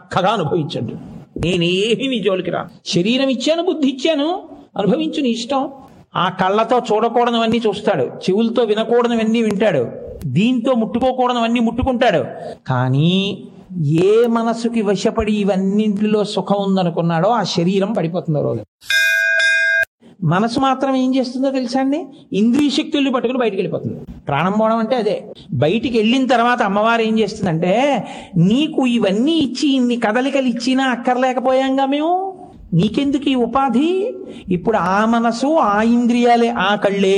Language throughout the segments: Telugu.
చక్కగా అనుభవించండి నేనేమి నీ జోలికి రా శరీరం ఇచ్చాను బుద్ధి ఇచ్చాను అనుభవించు నీ ఇష్టం ఆ కళ్ళతో చూడకూడనివన్నీ చూస్తాడు చెవులతో వినకూడనివన్నీ వింటాడు దీంతో ముట్టుకోకూడనివన్నీ ముట్టుకుంటాడు కానీ ఏ మనసుకి వశపడి ఇవన్నింటిలో సుఖం ఉందనుకున్నాడో ఆ శరీరం పడిపోతుంది రోజు మనసు మాత్రం ఏం చేస్తుందో తెలుసా అండి ఇంద్రియ శక్తుల్ని పట్టుకుని బయటికి వెళ్ళిపోతుంది ప్రాణం పోవడం అంటే అదే బయటికి వెళ్ళిన తర్వాత అమ్మవారు ఏం చేస్తుందంటే నీకు ఇవన్నీ ఇచ్చి ఇన్ని కదలికలు ఇచ్చినా అక్కర్లేకపోయాంగా మేము నీకెందుకు ఈ ఉపాధి ఇప్పుడు ఆ మనసు ఆ ఇంద్రియాలే ఆ కళ్ళే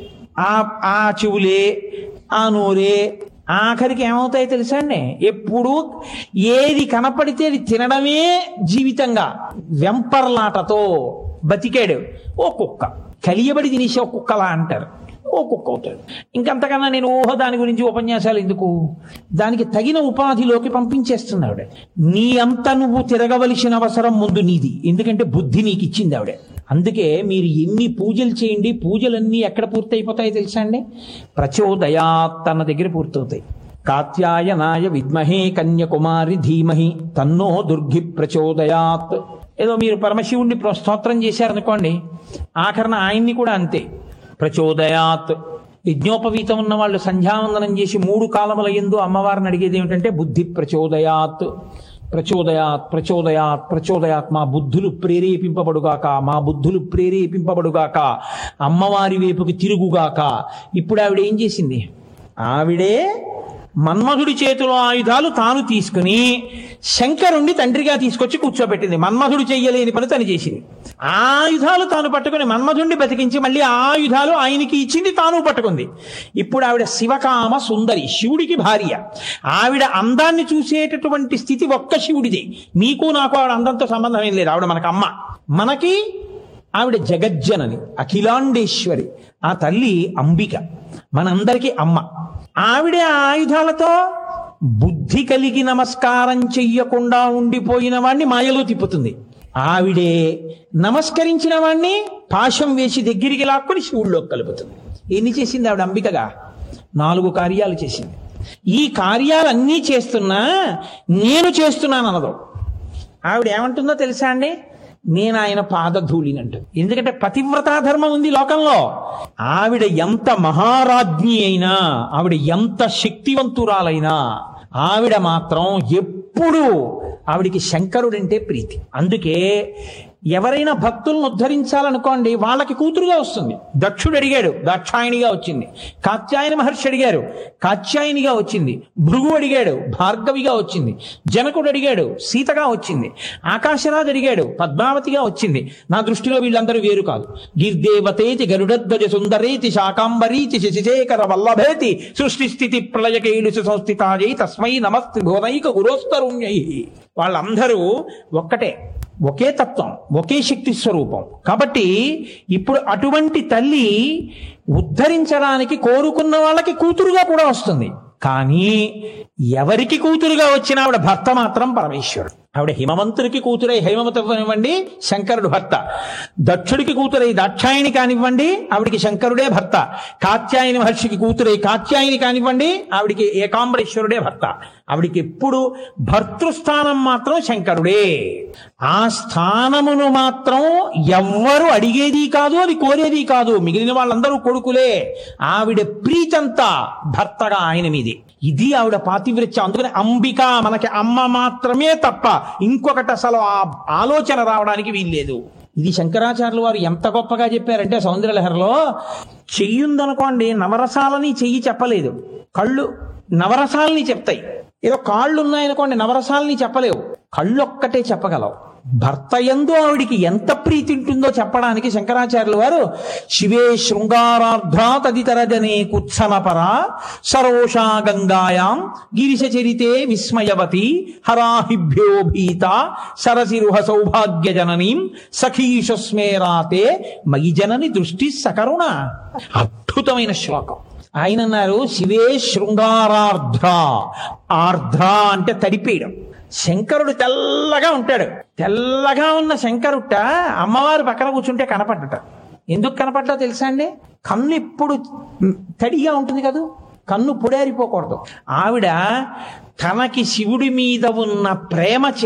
ఆ ఆ చెవులే ఆ నోరే ఆఖరికి ఏమవుతాయో తెలుసా అండి ఎప్పుడు ఏది కనపడితే అది తినడమే జీవితంగా వెంపర్లాటతో బతికాడు ఓ కుక్క కలియబడి తినేసే ఒక కుక్కలా అంటారు ఓ కుక్క అవుతాడు ఇంకంతకన్నా నేను ఊహ దాని గురించి ఉపన్యాసాలు ఎందుకు దానికి తగిన ఉపాధిలోకి పంపించేస్తున్నాడు నీ అంత నువ్వు తిరగవలసిన అవసరం ముందు నీది ఎందుకంటే బుద్ధి నీకు ఇచ్చింది ఆవిడ అందుకే మీరు ఎన్ని పూజలు చేయండి పూజలన్నీ ఎక్కడ పూర్తయిపోతాయో తెలుసా అండి ప్రచోదయాత్ అన్న దగ్గర పూర్తవుతాయి కాత్యాయనాయ విద్మహే కన్యకుమారి ధీమహి తన్నో దుర్గి ప్రచోదయాత్ ఏదో మీరు పరమశివుణ్ణి స్తోత్రం చేశారనుకోండి ఆఖరణ ఆయన్ని కూడా అంతే ప్రచోదయాత్ యజ్ఞోపవీతం ఉన్న వాళ్ళు సంధ్యావందనం చేసి మూడు కాలముల ఎందు అమ్మవారిని అడిగేది ఏమిటంటే బుద్ధి ప్రచోదయాత్ ప్రచోదయాత్ ప్రచోదయాత్ ప్రచోదయాత్ మా బుద్ధులు ప్రేరేపింపబడుగాక మా బుద్ధులు ప్రేరేపింపబడుగాక అమ్మవారి వైపుకి తిరుగుగాక ఇప్పుడు ఆవిడ ఏం చేసింది ఆవిడే మన్మధుడి చేతిలో ఆయుధాలు తాను తీసుకుని శంకరుణ్ణి తండ్రిగా తీసుకొచ్చి కూర్చోబెట్టింది మన్మధుడు చెయ్యలేని పని తను చేసింది ఆ ఆయుధాలు తాను పట్టుకుని మన్మధుడిని బతికించి మళ్ళీ ఆ ఆయుధాలు ఆయనకి ఇచ్చింది తాను పట్టుకుంది ఇప్పుడు ఆవిడ శివకామ సుందరి శివుడికి భార్య ఆవిడ అందాన్ని చూసేటటువంటి స్థితి ఒక్క శివుడిది మీకు నాకు ఆవిడ అందంతో సంబంధం ఏం లేదు ఆవిడ మనకు అమ్మ మనకి ఆవిడ జగజ్జనని అఖిలాండేశ్వరి ఆ తల్లి అంబిక మనందరికీ అమ్మ ఆవిడే ఆ ఆయుధాలతో బుద్ధి కలిగి నమస్కారం చెయ్యకుండా ఉండిపోయిన వాణ్ణి మాయలో తిప్పుతుంది ఆవిడే నమస్కరించిన వాణ్ణి పాశం వేసి దగ్గరికి లాక్కొని శివుడిలో కలుపుతుంది ఎన్ని చేసింది ఆవిడ అంబికగా నాలుగు కార్యాలు చేసింది ఈ కార్యాలన్నీ చేస్తున్నా నేను చేస్తున్నాను అనదు ఆవిడ ఏమంటుందో తెలుసా అండి నేను ఆయన పాదధూళినంటు ఎందుకంటే పతివ్రతా ధర్మం ఉంది లోకంలో ఆవిడ ఎంత మహారాజ్ఞి అయినా ఆవిడ ఎంత శక్తివంతురాలైనా ఆవిడ మాత్రం ఎప్పుడు ఆవిడికి శంకరుడంటే ప్రీతి అందుకే ఎవరైనా భక్తులను ఉద్ధరించాలనుకోండి వాళ్ళకి కూతురుగా వస్తుంది దక్షుడు అడిగాడు దాక్షాయణిగా వచ్చింది కాత్యాయన మహర్షి అడిగారు కాత్యాయనిగా వచ్చింది భృగు అడిగాడు భార్గవిగా వచ్చింది జనకుడు అడిగాడు సీతగా వచ్చింది ఆకాశరాజు అడిగాడు పద్మావతిగా వచ్చింది నా దృష్టిలో వీళ్ళందరూ వేరు కాదు గిర్దేవతేతి గరుడధ్వజ సుందరేతి శాకాంబరీతి శశిశేఖర వల్లభేతి సృష్టి స్థితి ప్రళయకైలు సంస్థితాజై తస్మై నమస్తి భువనైక గురోస్తరుణ్యై వాళ్ళందరూ ఒక్కటే ఒకే తత్వం ఒకే శక్తి స్వరూపం కాబట్టి ఇప్పుడు అటువంటి తల్లి ఉద్ధరించడానికి కోరుకున్న వాళ్ళకి కూతురుగా కూడా వస్తుంది కానీ ఎవరికి కూతురుగా వచ్చిన ఆవిడ భర్త మాత్రం పరమేశ్వరుడు ఆవిడ హిమవంతుడికి కూతురై హేమవతి కానివ్వండి శంకరుడు భర్త దక్షుడికి కూతురై దాక్షాయణి కానివ్వండి ఆవిడికి శంకరుడే భర్త కాత్యాయని మహర్షికి కూతురై కాత్యాయని కానివ్వండి ఆవిడికి ఏకాంబరేశ్వరుడే భర్త ఆవిడికి ఎప్పుడు భర్తృస్థానం మాత్రం శంకరుడే ఆ స్థానమును మాత్రం ఎవ్వరు అడిగేది కాదు అది కోరేది కాదు మిగిలిన వాళ్ళందరూ కొడుకులే ఆవిడ ప్రీతంతా భర్తగా ఆయన మీది ఇది ఆవిడ పాతివ్రత్యం అందుకని అంబిక మనకి అమ్మ మాత్రమే తప్ప ఇంకొకటి అసలు ఆ ఆలోచన రావడానికి వీల్లేదు ఇది శంకరాచార్యులు వారు ఎంత గొప్పగా చెప్పారంటే సౌందర్యలహరిలో చెయ్యుందనుకోండి నవరసాలని చెయ్యి చెప్పలేదు కళ్ళు నవరసాలని చెప్తాయి ఏదో కాళ్ళు ఉన్నాయనుకోండి నవరసాలని చెప్పలేవు కళ్ళు ఒక్కటే చెప్పగలవు భర్త ఎందు ఆవిడికి ఎంత ప్రీతి ఉంటుందో చెప్పడానికి శంకరాచార్యులు వారు శివే శృంగారార్ధ తదితర జనే కుత్సనపర సరోషా గంగాయాం గిరిశ చరితే విస్మయవతి హరాహిభ్యో భీత సరసిరుహ సౌభాగ్య జననీం సఖీషస్మేరాతే మయి జనని దృష్టి సకరుణ అద్భుతమైన శ్లోకం ఆయన అన్నారు శివే శృంగారార్ధ్ర ఆర్ధ్ర అంటే తడిపేయడం శంకరుడు తెల్లగా ఉంటాడు తెల్లగా ఉన్న శంకరుట అమ్మవారు పక్కన కూర్చుంటే కనపడ్డట ఎందుకు కనపడ్డా తెలుసా అండి కన్ను ఎప్పుడు తడిగా ఉంటుంది కదా కన్ను పొడేరిపోకూడదు ఆవిడ తనకి శివుడి మీద ఉన్న ప్రేమ